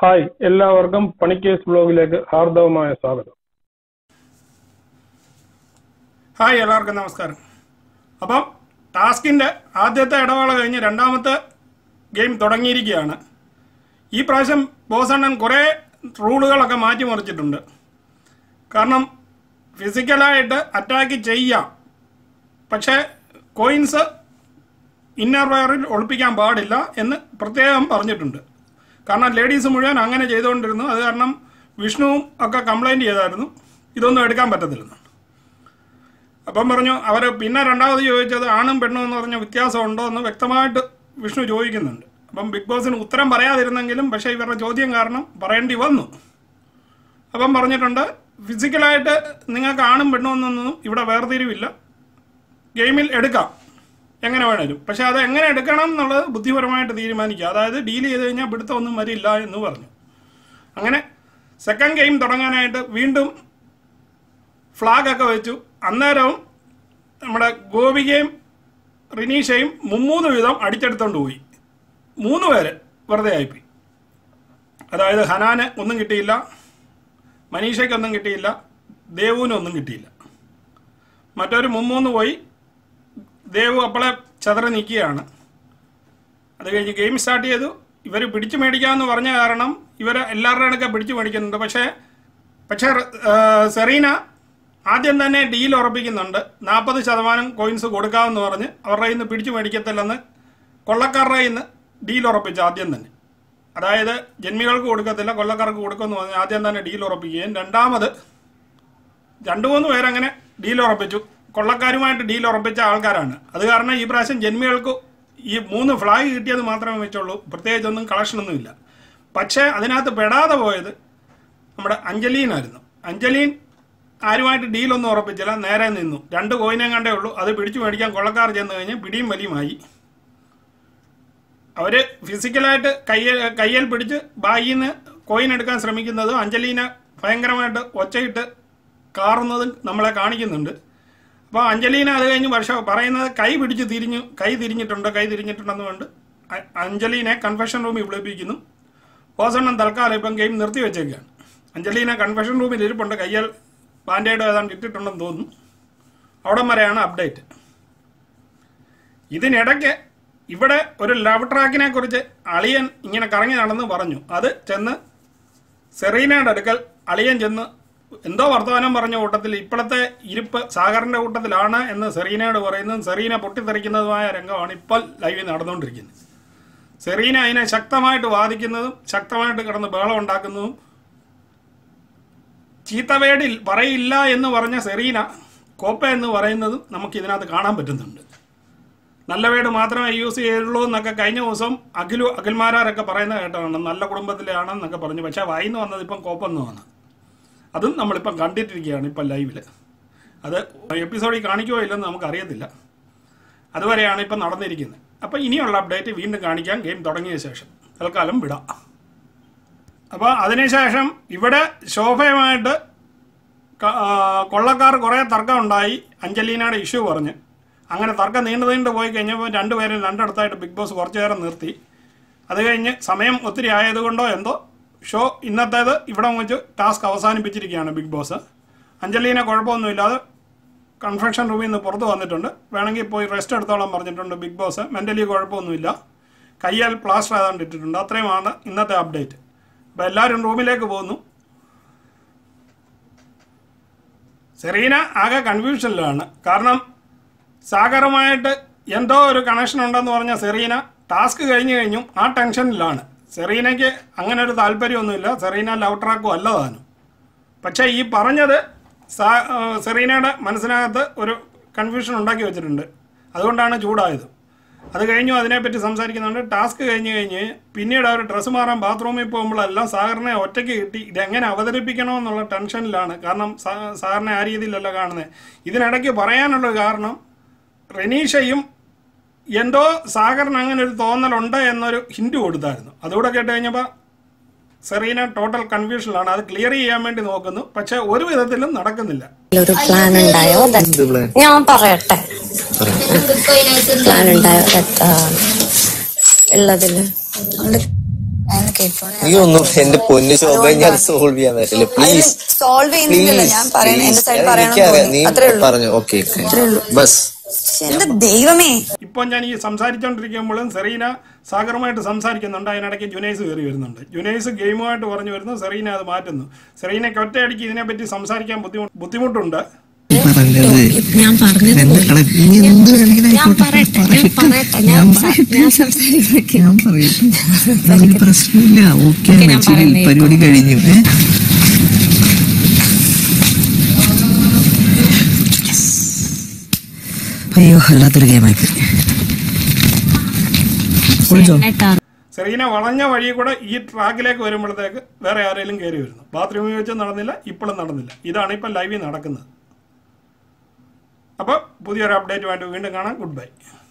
Hi എല്ലാവർക്കും പണിക്കേസ് ബ്ലോഗിലേക്ക് ഹാർദവമായ സ്വാഗതം hi എല്ലാവർക്കും നമസ്കാരം അപ്പം ടാസ്കിൻ്റെ ആദ്യത്തെ ഇടവേള കഴിഞ്ഞ് രണ്ടാമത്തെ ഗെയിം തുടങ്ങിയിരിക്കുകയാണ് ഈ പ്രാവശ്യം ബോസണ്ണൻ കുറേ റൂളുകളൊക്കെ മാറ്റിമറിച്ചിട്ടുണ്ട് കാരണം ഫിസിക്കലായിട്ട് അറ്റാക്ക് ചെയ്യാം പക്ഷേ കോയിൻസ് ഇന്നർ വയറിൽ ഒളിപ്പിക്കാൻ പാടില്ല എന്ന് പ്രത്യേകം പറഞ്ഞിട്ടുണ്ട് കാരണം ലേഡീസ് മുഴുവൻ അങ്ങനെ ചെയ്തുകൊണ്ടിരുന്നു അത് കാരണം വിഷ്ണുവും ഒക്കെ കംപ്ലൈൻറ്റ് ചെയ്തായിരുന്നു ഇതൊന്നും എടുക്കാൻ പറ്റത്തില്ലെന്ന് അപ്പം പറഞ്ഞു അവർ പിന്നെ രണ്ടാമത് ചോദിച്ചത് ആണും പെണ്ണും എന്ന് പറഞ്ഞ വ്യത്യാസമുണ്ടോ എന്ന് വ്യക്തമായിട്ട് വിഷ്ണു ചോദിക്കുന്നുണ്ട് അപ്പം ബിഗ് ബോസിന് ഉത്തരം പറയാതിരുന്നെങ്കിലും പക്ഷേ ഇവരുടെ ചോദ്യം കാരണം പറയേണ്ടി വന്നു അപ്പം പറഞ്ഞിട്ടുണ്ട് ഫിസിക്കലായിട്ട് നിങ്ങൾക്ക് ആണും പെണ്ണും എന്നൊന്നും ഇവിടെ വേർതിരിവില്ല ഗെയിമിൽ എടുക്കാം എങ്ങനെ വേണേലും പക്ഷെ അത് എങ്ങനെ എടുക്കണം എന്നുള്ളത് ബുദ്ധിപരമായിട്ട് തീരുമാനിക്കുക അതായത് ഡീൽ ചെയ്ത് കഴിഞ്ഞാൽ പിടുത്തമൊന്നും വരില്ല എന്ന് പറഞ്ഞു അങ്ങനെ സെക്കൻഡ് ഗെയിം തുടങ്ങാനായിട്ട് വീണ്ടും ഫ്ലാഗ് ഒക്കെ വെച്ചു അന്നേരവും നമ്മുടെ ഗോപികയും റിനീഷയും മുമ്മൂന്ന് വീതം അടിച്ചെടുത്തോണ്ട് പോയി മൂന്ന് പേര് വെറുതെ ആയിപ്പോയി അതായത് ഹനാന് ഒന്നും കിട്ടിയില്ല മനീഷയ്ക്കൊന്നും കിട്ടിയില്ല ദേവുവിനും ഒന്നും കിട്ടിയില്ല മറ്റൊരു മുമ്മൂന്ന് പോയി ദേവു അപ്പോളെ ചതറി നിൽക്കുകയാണ് അത് കഴിഞ്ഞ് ഗെയിം സ്റ്റാർട്ട് ചെയ്തു ഇവർ പിടിച്ചു മേടിക്കാമെന്ന് പറഞ്ഞ കാരണം ഇവർ എല്ലാവരുടെ അടുക്കെ പിടിച്ചു മേടിക്കുന്നുണ്ട് പക്ഷേ പക്ഷേ ആ, സെറീന ആദ്യം തന്നെ ഡീൽ ഉറപ്പിക്കുന്നുണ്ട് നാൽപ്പത് ശതമാനം കോയിൻസ് കൊടുക്കാമെന്ന് പറഞ്ഞ് അവരുടെ കയ്യിൽ നിന്ന് പിടിച്ചു മേടിക്കത്തില്ലെന്ന് കൊള്ളക്കാരുടെ കയ്യിൽ നിന്ന് ഡീൽ ഉറപ്പിച്ചു ആദ്യം തന്നെ അതായത് ജന്മികൾക്ക് കൊടുക്കത്തില്ല കൊള്ളക്കാർക്ക് കൊടുക്കുമെന്ന് പറഞ്ഞ് ആദ്യം തന്നെ ഡീൽ ഉറപ്പിക്കുകയും രണ്ടാമത് രണ്ടു മൂന്ന് പേരങ്ങനെ ഡീൽ ഉറപ്പിച്ചു കൊള്ളക്കാരുമായിട്ട് ഡീൽ ഉറപ്പിച്ച ആൾക്കാരാണ് അത് കാരണം ഈ പ്രാവശ്യം ജന്മികൾക്ക് ഈ മൂന്ന് ഫ്ലാഗ് കിട്ടിയത് മാത്രമേ വെച്ചുള്ളൂ പ്രത്യേകിച്ചൊന്നും കളക്ഷനൊന്നുമില്ല പക്ഷേ അതിനകത്ത് പെടാതെ പോയത് നമ്മുടെ അഞ്ജലീനായിരുന്നു അഞ്ജലീൻ ആരുമായിട്ട് ഡീലൊന്നും ഉറപ്പിച്ചില്ല നേരെ നിന്നു രണ്ട് കോയിനെ കണ്ടേ ഉള്ളൂ അത് പിടിച്ചു മേടിക്കാൻ കൊള്ളക്കാർ ചെന്ന് കഴിഞ്ഞ് പിടിയും വലിയുമായി അവർ ഫിസിക്കലായിട്ട് കയ്യിൽ കയ്യിൽ പിടിച്ച് ബാഗിൽ നിന്ന് കോയിൻ എടുക്കാൻ ശ്രമിക്കുന്നതും അഞ്ജലീന ഭയങ്കരമായിട്ട് ഒച്ചയിട്ട് കാറുന്നതും നമ്മളെ കാണിക്കുന്നുണ്ട് അപ്പോൾ അഞ്ജലീന അത് കഴിഞ്ഞ് വർഷം പറയുന്നത് കൈ പിടിച്ച് തിരിഞ്ഞു കൈ തിരിഞ്ഞിട്ടുണ്ട് കൈ തിരിഞ്ഞിട്ടുണ്ടെന്ന് കൊണ്ട് അ- അഞ്ജലീനെ കൺഫെഷൻ റൂമിൽ വിളിപ്പിക്കുന്നു ഓസണ്ണം തൽക്കാലം ഇപ്പം ഗെയിം നിർത്തി വെച്ചേക്കാണ് അഞ്ജലീന കൺഫെഷൻ റൂമിൽ ഇരിപ്പുണ്ട് കയ്യാൽ ബാൻഡേഡ് ഏതാണ്ട് ഇട്ടിട്ടുണ്ടെന്ന് തോന്നുന്നു അവിടം വരെയാണ് അപ്ഡേറ്റ് ഇതിനിടയ്ക്ക് ഇവിടെ ഒരു ലവ് ട്രാക്കിനെ കുറിച്ച് അളിയൻ ഇങ്ങനെ കറങ്ങി നടന്ന് പറഞ്ഞു അത് ചെന്ന് സെറീനയുടെ അടുക്കൽ അളിയൻ ചെന്ന് എന്തോ വർത്തമാനം പറഞ്ഞ കൂട്ടത്തിൽ ഇപ്പോഴത്തെ ഇരിപ്പ് സാഗറിന്റെ കൂട്ടത്തിലാണ് എന്ന് സെറീനയോട് പറയുന്നതും സെറീന പൊട്ടിത്തെറിക്കുന്നതുമായ രംഗമാണ് ഇപ്പോൾ ലൈവിൽ നടന്നുകൊണ്ടിരിക്കുന്നത് സെറീന അതിനെ ശക്തമായിട്ട് വാദിക്കുന്നതും ശക്തമായിട്ട് കിടന്ന് ബഹളം ഉണ്ടാക്കുന്നതും ചീത്തവേടിൽ പറയില്ല എന്ന് പറഞ്ഞ സെറീന കോപ്പ എന്ന് പറയുന്നതും നമുക്ക് ഇതിനകത്ത് കാണാൻ പറ്റുന്നുണ്ട് നല്ല വീട് മാത്രമേ യൂസ് ചെയ്യുള്ളൂ എന്നൊക്കെ കഴിഞ്ഞ ദിവസം അഖിലു അഖിൽമാരാരൊക്കെ പറയുന്നത് കേട്ടതാണ് നല്ല കുടുംബത്തിലാണെന്നൊക്കെ പറഞ്ഞു പക്ഷേ വായിന്ന് വന്നത് ഇപ്പം കോപ്പെന്ന് വന്നു അതും നമ്മളിപ്പം കണ്ടിട്ടിരിക്കുകയാണ് ഇപ്പം ലൈവിൽ അത് എപ്പിസോഡിൽ കാണിക്കുമോ ഇല്ലെന്ന് നമുക്കറിയത്തില്ല അതുവരെയാണ് ഇപ്പം നടന്നിരിക്കുന്നത് അപ്പോൾ ഇനിയുള്ള അപ്ഡേറ്റ് വീണ്ടും കാണിക്കാൻ ഗെയിം തുടങ്ങിയ ശേഷം തൽക്കാലം വിടാം അപ്പോൾ അതിനുശേഷം ഇവിടെ ശോഭയുമായിട്ട് ക- ആ, കൊള്ളക്കാർ കുറേ തർക്കം ഉണ്ടായി അഞ്ജലീനയുടെ ഇഷ്യൂ പറഞ്ഞ് അങ്ങനെ തർക്കം നീണ്ടു നീണ്ടു പോയി കഴിഞ്ഞപ്പോൾ രണ്ടുപേരും രണ്ടിടത്തായിട്ട് ബിഗ് ബോസ് കുറച്ചു നേരം നിർത്തി അത് കഴിഞ്ഞ് സമയം ഒത്തിരി ആയതുകൊണ്ടോ എന്തോ ഷോ ഇന്നത്തേത് ഇവിടെ വെച്ച് ടാസ്ക് അവസാനിപ്പിച്ചിരിക്കുകയാണ് ബിഗ് ബോസ് അഞ്ജലീന കുഴപ്പമൊന്നുമില്ലാതെ കൺഫെക്ഷൻ റൂമിൽ നിന്ന് പുറത്ത് വന്നിട്ടുണ്ട് വേണമെങ്കിൽ പോയി റെസ്റ്റ് എടുത്തോളാൻ പറഞ്ഞിട്ടുണ്ട് ബിഗ് ബോസ് മെൻ്റലി കുഴപ്പമൊന്നുമില്ല കയ്യാൽ പ്ലാസ്റ്റർ ഏതാണ്ട് ഇട്ടിട്ടുണ്ട് അത്രയുമാണ് ഇന്നത്തെ അപ്ഡേറ്റ് അപ്പോൾ എല്ലാവരും റൂമിലേക്ക് പോകുന്നു സെറീന ആകെ കൺഫ്യൂഷനിലാണ് കാരണം സാഗറുമായിട്ട് എന്തോ ഒരു കണക്ഷൻ ഉണ്ടെന്ന് പറഞ്ഞ സെറീന ടാസ്ക് കഴിഞ്ഞു കഴിഞ്ഞും ആ ടെൻഷനിലാണ് സെറീനയ്ക്ക് അങ്ങനെ ഒരു താല്പര്യമൊന്നുമില്ല സെറീന ലവ് ട്രാക്കും അല്ല താനും പക്ഷേ ഈ പറഞ്ഞത് സാ- ആ, സെറീനയുടെ മനസ്സിനകത്ത് ഒരു കൺഫ്യൂഷൻ ഉണ്ടാക്കി വെച്ചിട്ടുണ്ട് അതുകൊണ്ടാണ് ചൂടായത് അത് കഴിഞ്ഞു അതിനെപ്പറ്റി സംസാരിക്കുന്നുണ്ട് ടാസ്ക് കഴിഞ്ഞ് കഴിഞ്ഞ് പിന്നീട് അവർ ഡ്രസ്സ് മാറാൻ ബാത്റൂമിൽ പോകുമ്പോഴെല്ലാം സാഗറിനെ ഒറ്റയ്ക്ക് കിട്ടി ഇതെങ്ങനെ അവതരിപ്പിക്കണമെന്നുള്ള ടെൻഷനിലാണ് കാരണം സാ- സാറിനെ ആ രീതിയിലല്ല കാണുന്നത് ഇതിനിടയ്ക്ക് പറയാനുള്ള കാരണം റെനീഷയും എന്തോ സാഗറിന് അങ്ങനെ ഒരു തോന്നലുണ്ട് എന്നൊരു ഹിന്റ് കൊടുത്തായിരുന്നു അതുകൂടെ കേട്ട് കഴിഞ്ഞപ്പോൾ സെറീന ടോട്ടൽ കൺഫ്യൂഷനിലാണ് അത് ക്ലിയർ ചെയ്യാൻ വേണ്ടി നോക്കുന്നു പക്ഷെ ഒരു വിധത്തിലും നടക്കുന്നില്ല ഒരു പ്ലാൻ ഉണ്ടായോ that- ഞാൻ പറയട്ടെ പ്ലാൻ ഉണ്ടായോ that, ആ, ഉള്ളതില് നമ്മള് അതൊന്ന് കേട്ടോളൂ നീ ഒന്നും എന്റെ പൊന്നു ശോഭ ഞാൻ സോൾവ് ചെയ്യാൻ പറ്റില്ല പ്ലീസ് സോൾവ് ചെയ്യുന്നില്ല ഞാൻ പറയണ എന്റെ സൈഡ് പറയണം എനിക്കറിയാം നീ അത്രേ ഉള്ളൂ പറഞ്ഞു ഓക്കെ അത്രേ ഉള്ളൂ. ബസ് ശ്ശെ, എന്റെ ദൈവമേ ഇപ്പോൾ ഞാൻ ഈ സംസാരിച്ചുകൊണ്ടിരിക്കുമ്പോഴും സെറീന സാഗറുമായിട്ട് സംസാരിക്കുന്നുണ്ട് അതിനിടയ്ക്ക് ജുനൈസ് കയറി വരുന്നുണ്ട് ജുനൈസ് ഗെയിമുമായിട്ട് പറഞ്ഞു വരുന്നു സെറീന അത് മാറ്റുന്നു സെറീനയ്ക്ക് ഒറ്റയടിക്ക് ഇതിനെപ്പറ്റി സംസാരിക്കാൻ ബുദ്ധിമുട്ട് ബുദ്ധിമുട്ടുണ്ട് പറഞ്ഞത് ഞാൻ പറഞ്ഞത് എന്താണ് നീ എന്ത് വേണമെങ്കിലും ഞാൻ ആയിക്കോട്ടെ. പറയട്ടെ ഞാൻ പറയട്ടെ ഞാൻ ഞാൻ സ- പറയട്ടെ. ഞാൻ സംസാരിക്കട്ടെ ഞാൻ പറയട്ടെ അതൊരു പ്രശ്നമില്ല ഓക്കെ ഓക്കേ, ഞാൻ പറയുന്നേ. പരിപാടി കഴിഞ്ഞു ഏ അയ്യോ അല്ലാത്തൊരു ഗെയിമായി ഒളിച്ചോ സെറീന വളഞ്ഞ വഴി കൂടെ ഈ ട്രാക്കിലേക്ക് വരുമ്പോഴത്തേക്ക് വേറെ ആരെങ്കിലും കയറി വരുന്നു ബാത്റൂമിൽ വെച്ച് നടന്നില്ല ഇപ്പോഴും നടന്നില്ല ഇതാണ് ഇപ്പം ലൈവിൽ നടക്കുന്നത് അപ്പോൾ പുതിയൊരു അപ്ഡേറ്റുമായിട്ട് വീണ്ടും കാണാം ഗുഡ് ബൈ